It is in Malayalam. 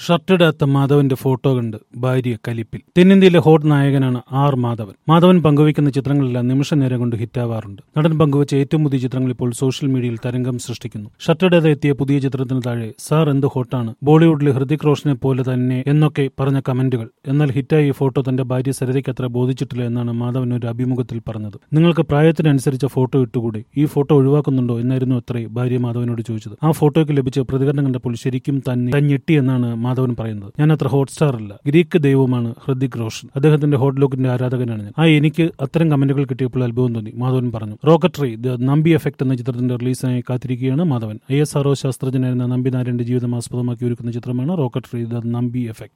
ഷർട്ടിടാത്ത മാധവന്റെ ഫോട്ടോ കണ്ട് ഭാര്യ കലിപ്പിൽ തെന്നിന്ത്യയിലെ ഹോട്ട് നായകനാണ് ആർ മാധവൻ മാധവൻ പങ്കുവയ്ക്കുന്ന ചിത്രങ്ങളെല്ലാം നിമിഷ നേരം കൊണ്ട് ഹിറ്റാവാറുണ്ട് നടൻ പങ്കുവച്ച ഏറ്റവും പുതിയ ചിത്രങ്ങൾ ഇപ്പോൾ സോഷ്യൽ മീഡിയയിൽ തരംഗം സൃഷ്ടിക്കുന്നു ഷർട്ടിടാതെ എത്തിയ പുതിയ ചിത്രത്തിന് താഴെ സാർ എന്ത് ഹോട്ടാണ് ബോളിവുഡിലെ ഹൃതിക് റോഷനെ പോലെ തന്നെ എന്നൊക്കെ പറഞ്ഞ കമന്റുകൾ എന്നാൽ ഹിറ്റായ ഈ ഫോട്ടോ തന്റെ ഭാര്യ സരിതയ്ക്ക് അത്ര ബോധിച്ചിട്ടില്ല എന്നാണ് മാധവൻ ഒരു അഭിമുഖത്തിൽ പറഞ്ഞത് നിങ്ങൾക്ക് പ്രായത്തിനനുസരിച്ച ഫോട്ടോ ഇട്ടുകൂടെ ഈ ഫോട്ടോ ഒഴിവാക്കുന്നുണ്ടോ എന്നായിരുന്നു അത്രേ ഭാര്യ മാധവനോട് ചോദിച്ചത് ആ ഫോട്ടോയ്ക്ക് ലഭിച്ച പ്രതികരണം കണ്ടപ്പോൾ ശരിക്കും തന്നെ താൻ ഞെട്ടി എന്നാണ് മാധവൻ പറയുന്നത് ഞാൻ അത്ര ഹോട്ട്സ്റ്റാർ അല്ല ഗ്രീക്ക് ദൈവമാണ് ഹൃതിക് റോഷൻ അദ്ദേഹത്തിന്റെ ഹോട്ട് ലുക്കിന്റെ ആരാധകനാണ് ഞാൻ ആ എനിക്ക് അത്തരം കമന്റുകൾ കിട്ടിയപ്പോൾ അത്ഭുതം തോന്നി മാധവൻ പറഞ്ഞു റോക്കറ്ററി ദ നമ്പി എഫക്ട് എന്ന ചിത്രത്തിന്റെ റിലീസിനായി കാത്തിരിക്കുകയാണ് മാധവൻ ഐ എസ് ആർഒ ശാസ്ത്രജ്ഞനായിരുന്ന നമ്പി നാരായണന്റെ ജീവിതം ആസ്പദമാക്കി ഒരുക്കുന്ന ചിത്രമാണ് റോക്കറ്ററി ദ നമ്പി എഫക്ട്